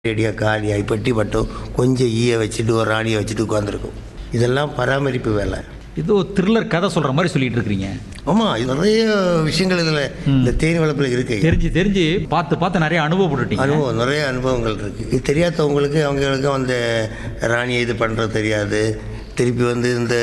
ரெடியாக காலியாகி பெட்டி பட்டும் கொஞ்சம் ஈய வச்சுட்டு ஒரு ராணியை வச்சுட்டு உட்காந்துருக்கும் இதெல்லாம் பராமரிப்பு வேலை ஏதோ த்ரில்லர் கதை சொல்ற மாதிரி சொல்லிட்டு இருக்கிறீங்க ஆமாம் இது நிறைய விஷயங்கள் இதில் இந்த தேனி வளர்ப்பில் இருக்கு தெரிஞ்சு தெரிஞ்சு பார்த்து பார்த்து நிறைய அனுபவப்பட்டுட்டீங்க அனுபவம் நிறைய அனுபவங்கள் இருக்குது இது தெரியாதவங்களுக்கு அவங்களுக்கு அந்த ராணியை இது பண்ணுறது தெரியாது திருப்பி வந்து இந்த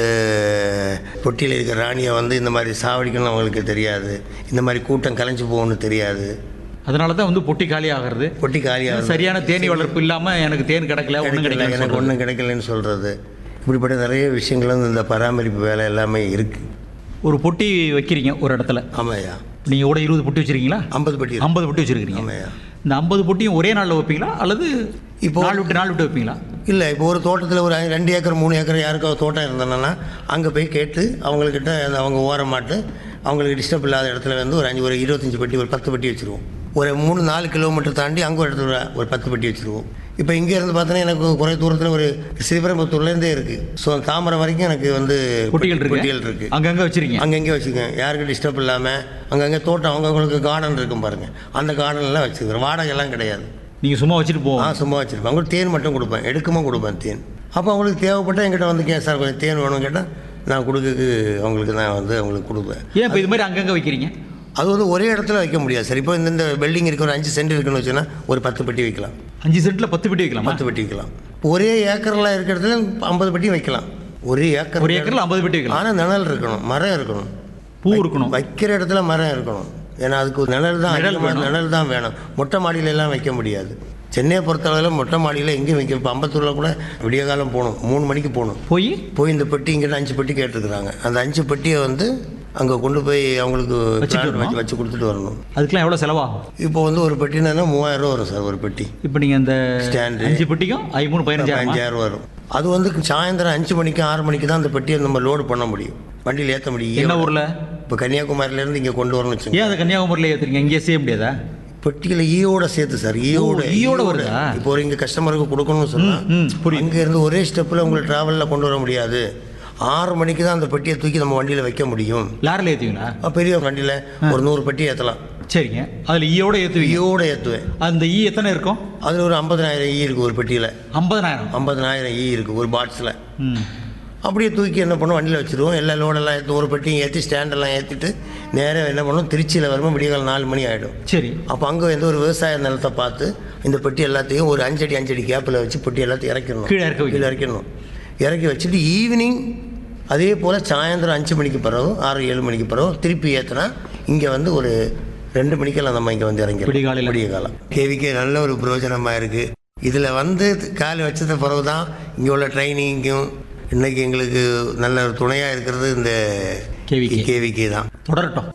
பொட்டியில் இருக்கிற ராணியை வந்து இந்த மாதிரி சாவடிக்கணும் அவங்களுக்கு தெரியாது இந்த மாதிரி கூட்டம் கலைஞ்சு போகணும்னு தெரியாது அதனால தான் வந்து பொட்டி காலி ஆகிறது பொட்டி காலியாக சரியான தேனி வளர்ப்பு இல்லாம எனக்கு தேன் கிடைக்கல ஒன்றும் கிடைக்கல கிடைக்கல எனக்கு ஒன்றும் கிடைக்கலன்னு சொல்கிறது இப்படிப்பட்ட நிறைய விஷயங்கள் வந்து இந்த பராமரிப்பு வேலை எல்லாமே இருக்குது ஒரு பொட்டி வைக்கிறீங்க ஒரு இடத்துல ஆமாய்யா நீங்க கூட இருபது பொட்டி வச்சிருக்கீங்களா ஐம்பது பட்டி ஐம்பது பொட்டி வச்சிருக்கீங்க ஆமாய்யா இந்த ஐம்பது பொட்டியும் ஒரே நாளில் வைப்பீங்களா அல்லது இப்போ- நாள் விட்டு நாள் விட்டு வைப்பீங்களா இல்லை இப்போ ஒரு தோட்டத்தில் ஒரு ரெண்டு ஏக்கர் மூணு ஏக்கர் யாருக்கோ தோட்டம் இருந்தோன்னா அங்கே போய் கேட்டு அவங்கக்கிட்ட அந்த அவங்க ஓரமாட்டு அவங்களுக்கு டிஸ்டர்ப் இல்லாத இடத்துல வந்து ஒரு அஞ்சு ஒரு இருபத்தஞ்சி பெட்டி ஒரு பத்து பெட்டி வச்சுருவோம் ஒரு மூணு நாலு கிலோமீட்டர் தாண்டி அங்கே ஒரு இடத்துல ஒரு பத்து பெட்டி வச்சுருவோம் இப்போ இங்கே இருந்து பார்த்தோன்னா எனக்கு குறை தூரத்தில் ஒரு ஸ்ரீபெரும்புத்தூர்லேருந்தே இருக்குது ஸோ தாமரை வரைக்கும் எனக்கு வந்து பொட்டிகள் இருக்கு பொட்டிகள் இருக்குது அங்கங்க வச்சிருக்கீங்க அங்கங்கே வச்சுக்கேன் யாருக்கும் டிஸ்டர்ப் இல்லாமல் அங்கங்கே தோட்டம் அவங்கவுங்களுக்கு கார்டன் இருக்கும் பாருங்கள் அந்த கார்டன்லாம் வச்சுக்கிறேன் வாடகைலாம் கிடையாது நீங்க சும்மா வச்சுட்டு ஆ போவோம் சும்மா வச்சுருப்பேன் அவங்களுக்கு தேன் மட்டும் கொடுப்பேன் எடுக்கமா கொடுப்பேன் தேன் அப்போ அவங்களுக்கு தேவைப்பட்டால் என்கிட்ட வந்து கே சார் கொஞ்சம் தேன் வேணும் கேட்டால் நான் கொடுக்கறதுக்கு அவங்களுக்கு நான் வந்து அவங்களுக்கு கொடுப்பேன் ஏன் இப்போ இது மாதிரி அங்கங்க வைக்கிறீங்க அது வந்து ஒரே இடத்துல வைக்க முடியாது சார் இப்போ இந்த பில்டிங் இருக்க ஒரு அஞ்சு சென்ட் இருக்குன்னு வச்சுன்னா ஒரு பத்து பெட்டி வைக்கலாம் அஞ்சு சென்ட்ல பத்து பெட்டி வைக்கலாமா பத்து பெட்டி வைக்கலாம் ஒரே ஏக்கர்லாம் இருக்கிற இடத்துல ஐம்பது பெட்டி வைக்கலாம் ஒரு ஏக்கர் ஒரு ஏக்கர்ல ஐம்பது பெட்டி வைக்கலாம் ஆனால் நிழல் இருக்கணும் மரம் இருக்கணும் பூ இருக்கணும் வைக்கிற இடத்துல மரம் இருக்கணும் ஏன்னா அதுக்கு ஒரு நிழல் தான் நிழல் அதிகமா- நிழல் தான் வேணும் மொட்டை மாடியில எல்லாம் வைக்க முடியாது சென்னையை பொறுத்தளவில் மொட்டை மாடியில் எங்கேயும் வைக்க இப்போ அம்பத்தூரில் கூட விடிய காலம் போகணும் மூணு மணிக்கு போகணும் போய் போய் இந்த பெட்டி இங்கிட்ட அஞ்சு பெட்டி கேட்டிருக்கிறாங்க அந்த அஞ்சு பெட்டியை வந்து அங்கே கொண்டு போய் அவங்களுக்கு வச்சுட்டு plan வரணும். வச்சு வச்சு கொடுத்துட்டு வரணும் அதுக்கெல்லாம் எவ்வளவு செலவாகும் இப்போ வந்து ஒரு பெட்டினா மூவாயிரம் ரூபா வரும் சார் ஒரு பெட்டி இப்போ நீங்க அந்த Stand. அஞ்சு பெட்டிக்கும் ஐ மூணு பதினஞ்சாயிரம் அஞ்சாயிரம் ரூபா வரும் அது வந்து சாயந்தரம் அஞ்சு மணிக்கு ஆறு மணிக்கு தான் அந்த பெட்டியை நம்ம லோடு பண்ண முடியும் வண்டியில் ஏற்ற என்ன முடியும் ஊர்ல இப்போ கன்னியாகுமரியிலேருந்து இங்கே கொண்டு வரணும்னு வச்சுங்க ஏன் அதை கன்னியாகுமரியில ஏத்துறீங்க இங்கேயே செய்ய முடியாதா பெட்டியில் ஈயோட சேர்த்து சார் ஈயோட ஓ, ஈயோட வருதா? இப்போ ஒரு இங்கே கஸ்டமருக்கு கொடுக்கணும்னு சொன்னால் ம், புரியுது. அங்கே இருந்து ஒரே ஸ்டெப்பில் உங்களுக்கு ட்ராவலில் கொண்டு வர முடியாது ஆறு மணிக்கு தான் அந்த பெட்டியை தூக்கி நம்ம வண்டியில் வைக்க முடியும் லாரில ஏத்துவீங்களா அப்ப பெரிய வண்டியில் ஒரு நூறு பெட்டி ஏற்றலாம் சரிங்க அதுல ஈயோட ஏத்துவீங்க ஈயோட ஏற்றுவேன் அந்த ஈ எத்தனை இருக்கும் அதில் ஒரு ஐம்பதனாயிரம் ஈ இருக்குது ஒரு பெட்டியில் ஐம்பதனாயிரம் ஐம்பதனாயிரம் ஈ இருக்குது ஒரு பாக்ஸில் ம் அப்படியே தூக்கி என்ன பண்ணுவோம் வண்டியில் வச்சுருவோம் எல்லா லோடெல்லாம் ஏற்றி ஒரு பெட்டியும் ஏற்றி ஸ்டாண்டெல்லாம் ஏற்றிட்டு நேராக என்ன பண்ணுவோம் திருச்சியில் வரும்போது விடியகால் நாலு மணி ஆகிடும் சரி அப்போ அங்கே வந்து ஒரு விவசாய நிலத்தை பார்த்து இந்த பெட்டி எல்லாத்தையும் ஒரு அஞ்சடி அஞ்சடி கேப்பில் வச்சு பெட்டி எல்லாத்தையும் இறக்கிடணும் கீழே இறக்க வைக்கணும். கீழே இறக்கிடணும் இறக்கி வச்சுட்டு ஈவினிங் அதே போல் சாயந்தரம் அஞ்சு மணிக்கு பிறகு ஆறு ஏழு மணிக்கு பிறகு திருப்பி ஏற்றினா இங்கே வந்து ஒரு ரெண்டு மணிக்கெல்லாம் நம்ம இங்கே வந்து இறங்கி விடியகாலையில. விடிய காலம் கேவிக்கே நல்ல ஒரு பிரயோஜனமாக இருக்குது இதில் வந்து கால் வச்சத பிறகு தான் இங்கே உள்ள ட்ரைனிங்கும் இன்னைக்கு எங்களுக்கு நல்ல ஒரு துணையாக இருக்கிறது இந்த KVK. கேவிக்கே தான் தொடரட்டும்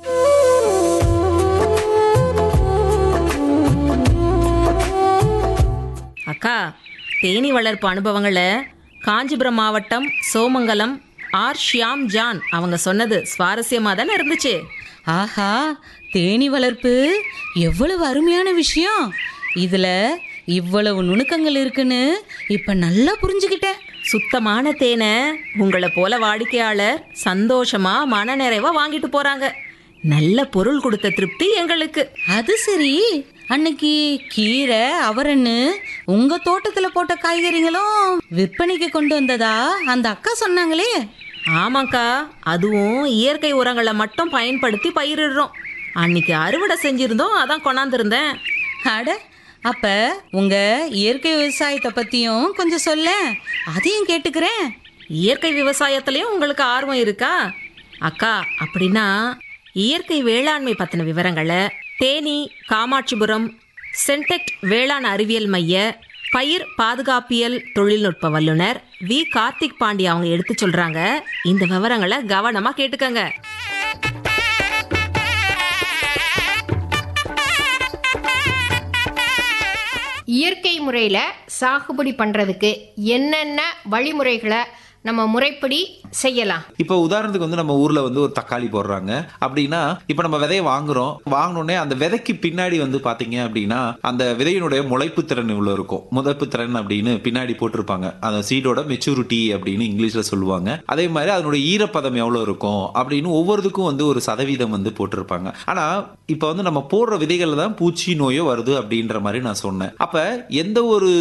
அக்கா தேனி வளர்ப்பு அனுபவங்களை காஞ்சிபுரம் மாவட்டம் சோமங்கலம் ஆர் ஷியாம் ஜான் அவங்க சொன்னது சுவாரஸ்யமாக தானே இருந்துச்சு ஆஹா தேனி வளர்ப்பு எவ்வளவு அருமையான விஷயம் இதுல இவ்வளவு நுணுக்கங்கள் இருக்குன்னு இப்ப நல்லா புரிஞ்சுக்கிட்டேன் சுத்தமான தேனை உங்களை போல வாடிக்கையாளர் சந்தோஷமா மனநிறைவா வாங்கிட்டு போறாங்க நல்ல பொருள் கொடுத்த திருப்தி எங்களுக்கு அது சரி அன்னைக்கு கீரை அவரன்னு உங்க தோட்டத்துல போட்ட காய்கறிகளும் விற்பனைக்கு கொண்டு வந்ததா அந்த அக்கா சொன்னாங்களே ஆமாக்கா அதுவும் இயற்கை உரங்களை மட்டும் பயன்படுத்தி பயிரிடுறோம் அன்னைக்கு அறுவடை செஞ்சிருந்தோம் அதான் கொண்டாந்துருந்தேன் அட அப்ப உங்க இயற்கை விவசாயத்தை பத்தியும் கொஞ்சம் சொல்ல அதையும் கேட்டுக்கிறேன் இயற்கை விவசாயத்திலையும் உங்களுக்கு ஆர்வம் இருக்கா அக்கா அப்படின்னா இயற்கை வேளாண்மை பற்றின விவரங்களை தேனி காமாட்சிபுரம் சென்டெக்ட் வேளாண் அறிவியல் மைய பயிர் பாதுகாப்பியல் தொழில்நுட்ப வல்லுனர் வி கார்த்திக் பாண்டி அவங்க எடுத்து சொல்றாங்க இந்த விவரங்களை கவனமா கேட்டுக்கங்க இயற்கை முறையில் சாகுபடி பண்ணுறதுக்கு என்னென்ன வழிமுறைகளை நம்ம முறைப்படி செய்யலாம் இப்போ உதாரணத்துக்கு வந்து நம்ம ஊர்ல வந்து ஒரு தக்காளி போடுறாங்க அப்படின்னா இப்போ நம்ம விதையை வாங்குறோம் வாங்கினோடனே அந்த விதைக்கு பின்னாடி வந்து பாத்தீங்க அப்படின்னா அந்த விதையினுடைய முளைப்பு திறன் இவ்வளோ இருக்கும் முளைப்பு திறன் அப்படின்னு பின்னாடி போட்டிருப்பாங்க அந்த சீடோட மெச்சூரிட்டி அப்படின்னு இங்கிலீஷ்ல சொல்லுவாங்க அதே மாதிரி அதனுடைய ஈரப்பதம் எவ்வளோ இருக்கும் அப்படின்னு ஒவ்வொருத்துக்கும் வந்து ஒரு சதவீதம் வந்து போட்டிருப்பாங்க ஆனா இப்போ வந்து நம்ம போடுற விதைகள்ல தான் பூச்சி நோயோ வருது அப்படின்ற மாதிரி நான் சொன்னேன் அப்ப எந்த ஒரு